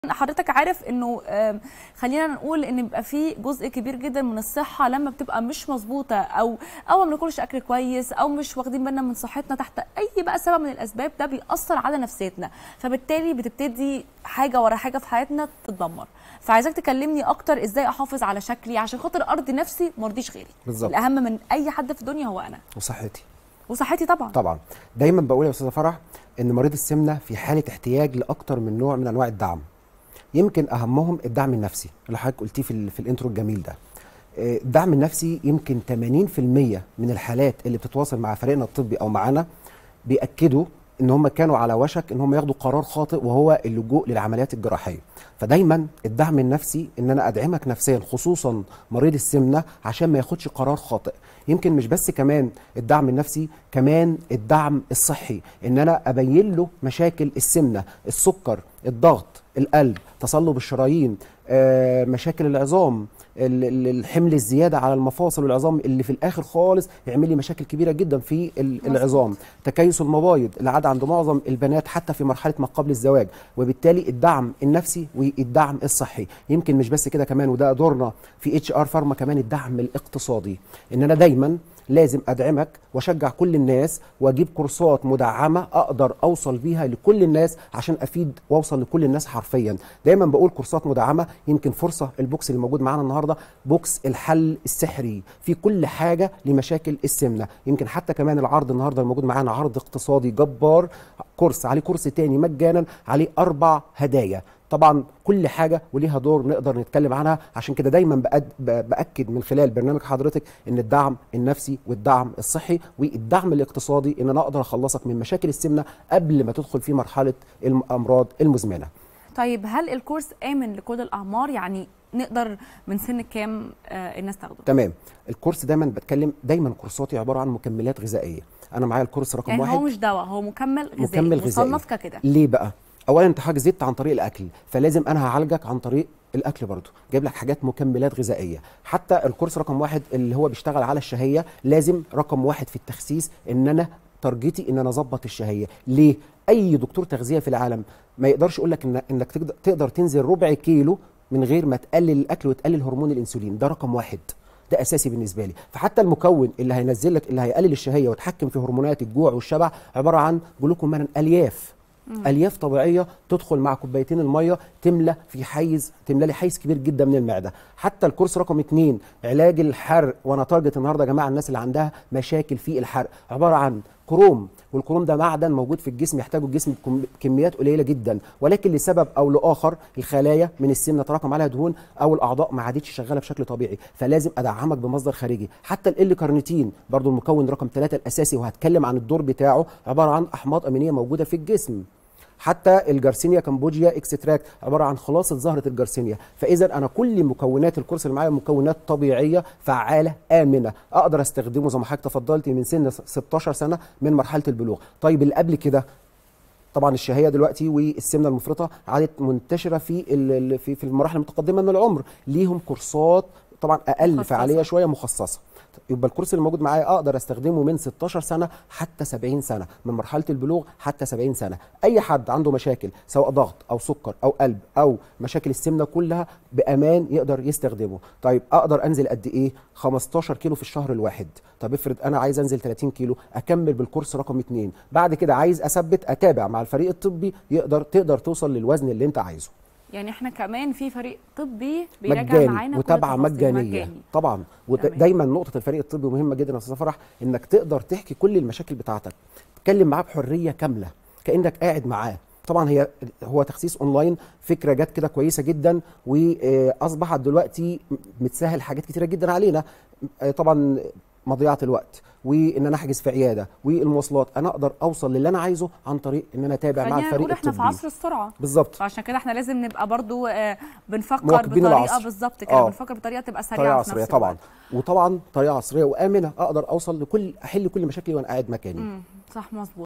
حضرتك عارف انه آم، خلينا نقول ان بيبقى في جزء كبير جدا من الصحه لما بتبقى مش مظبوطه او او ما بناكلش اكل كويس او مش واخدين بالنا من صحتنا تحت اي بقى سبب من الاسباب ده بيأثر على نفسيتنا فبالتالي بتبتدي حاجه ورا حاجه في حياتنا تتدمر فعايزاك تكلمني اكتر ازاي احافظ على شكلي عشان خاطر ارضي نفسي ما ارضيش غيري بالظبط. الاهم من اي حد في الدنيا هو انا وصحتي وصحتي طبعا طبعا دايما بقول يا استاذه فرح ان مريض السمنه في حاله احتياج لاكتر من نوع من انواع الدعم يمكن اهمهم الدعم النفسي اللي حضرتك قلتيه في, ال- في الانترو الجميل ده آه، الدعم النفسي يمكن 80% من الحالات اللي بتتواصل مع فريقنا الطبي او معانا بياكدوا ان هم كانوا على وشك ان هم ياخدوا قرار خاطئ وهو اللجوء للعمليات الجراحيه فدايما الدعم النفسي ان انا ادعمك نفسيا خصوصا مريض السمنه عشان ما ياخدش قرار خاطئ يمكن مش بس كمان الدعم النفسي كمان الدعم الصحي ان انا ابين له مشاكل السمنه السكر الضغط القلب تصلب الشرايين آه، مشاكل العظام ال- ال- الحمل الزياده على المفاصل والعظام اللي في الاخر خالص يعمل لي مشاكل كبيره جدا في ال- العظام تكيس المبايض اللي عاد عند معظم البنات حتى في مرحله ما قبل الزواج وبالتالي الدعم النفسي والدعم الصحي يمكن مش بس كده كمان وده دورنا في اتش ار فارما كمان الدعم الاقتصادي ان انا دايما لازم ادعمك واشجع كل الناس واجيب كورسات مدعمه اقدر اوصل بيها لكل الناس عشان افيد واوصل لكل الناس حرفيا دايما بقول كورسات مدعمه يمكن فرصه البوكس اللي موجود معانا النهارده بوكس الحل السحري في كل حاجه لمشاكل السمنه يمكن حتى كمان العرض النهارده الموجود معانا عرض اقتصادي جبار كورس عليه كورس تاني مجانا عليه اربع هدايا طبعا كل حاجه وليها دور نقدر نتكلم عنها عشان كده دايما بأد ب- باكد من خلال برنامج حضرتك ان الدعم النفسي والدعم الصحي والدعم الاقتصادي ان انا اقدر اخلصك من مشاكل السمنه قبل ما تدخل في مرحله الامراض المزمنه طيب هل الكورس امن لكل الاعمار يعني نقدر من سن كام آه، الناس تاخده تمام الكورس دايما بتكلم دايما كورساتي عباره عن مكملات غذائيه انا معايا الكورس رقم يعني واحد هو مش دواء هو مكمل غذائي مكمل غذائي مصنف ككده ليه بقى اولا انت حضرتك زدت عن طريق الاكل فلازم انا هعالجك عن طريق الاكل برضو جايب لك حاجات مكملات غذائيه حتى الكورس رقم واحد اللي هو بيشتغل على الشهيه لازم رقم واحد في التخسيس ان انا تارجتي ان انا اظبط الشهيه ليه اي دكتور تغذيه في العالم ما يقدرش يقول لك إن انك تقدر, تقدر تنزل ربع كيلو من غير ما تقلل الاكل وتقلل هرمون الانسولين ده رقم واحد ده اساسي بالنسبه لي فحتى المكون اللي هينزل لك اللي هيقلل الشهيه ويتحكم في هرمونات الجوع والشبع عباره عن جلوكومان الياف الياف طبيعيه تدخل مع كوبايتين الميه تملى في حيز تملى لي حيز كبير جدا من المعده حتى الكورس رقم اتنين علاج الحرق وانا تارجت النهارده يا جماعه الناس اللي عندها مشاكل في الحرق عباره عن كروم والكروم ده معدن موجود في الجسم يحتاجه الجسم بكم- بكميات قليله جدا ولكن لسبب او لاخر الخلايا من السمنه تراكم عليها دهون او الاعضاء ما عادتش شغاله بشكل طبيعي فلازم ادعمك بمصدر خارجي حتى ال كارنيتين برضو المكون رقم ثلاثة الاساسي وهتكلم عن الدور بتاعه عباره عن احماض امينيه موجوده في الجسم حتى الجارسينيا كامبوجيا اكستراكت عباره عن خلاصه زهره الجارسينيا فاذا انا كل مكونات الكورس اللي معايا مكونات طبيعيه فعاله امنه اقدر استخدمه زي ما حضرتك تفضلتي من سن 16 سنه من مرحله البلوغ طيب اللي قبل كده طبعا الشهيه دلوقتي والسمنه المفرطه عادت منتشره في ال- ال- في في المراحل المتقدمه من العمر ليهم كورسات طبعا اقل مخصصة. فعاليه شويه مخصصه يبقى الكورس اللي موجود معايا اقدر استخدمه من 16 سنه حتى 70 سنه من مرحله البلوغ حتى 70 سنه اي حد عنده مشاكل سواء ضغط او سكر او قلب او مشاكل السمنه كلها بامان يقدر يستخدمه طيب اقدر انزل قد ايه 15 كيلو في الشهر الواحد طب افرض انا عايز انزل 30 كيلو اكمل بالكورس رقم 2 بعد كده عايز اثبت اتابع مع الفريق الطبي يقدر تقدر توصل للوزن اللي انت عايزه يعني احنا كمان في فريق طبي بيراجع معانا مجاني كل وتابعه التفاصيل. مجانيه مجاني. طبعا تمام. ودايما نقطه الفريق الطبي مهمه جدا يا استاذه فرح انك تقدر تحكي كل المشاكل بتاعتك تتكلم معاه بحريه كامله كانك قاعد معاه طبعا هي هو تخسيس اونلاين فكره جت كده كويسه جدا واصبحت دلوقتي متسهل حاجات كتيره جدا علينا آه، طبعا مضيعه الوقت وان انا احجز في عياده والمواصلات انا اقدر اوصل للي انا عايزه عن طريق ان انا اتابع مع خلينا الفريق نقول احنا في الطبي عصر السرعه بالظبط فعشان كده احنا لازم نبقى برضو آه، بنفكر مواكبين بطريقه العصر. بالظبط كده آه. بنفكر بطريقه تبقى سريعه طريقه في نفس عصريه طبعا الوقت. وطبعا طريقه عصريه وامنه اقدر اوصل لكل احل كل مشاكلي وانا قاعد مكاني مم، صح مظبوط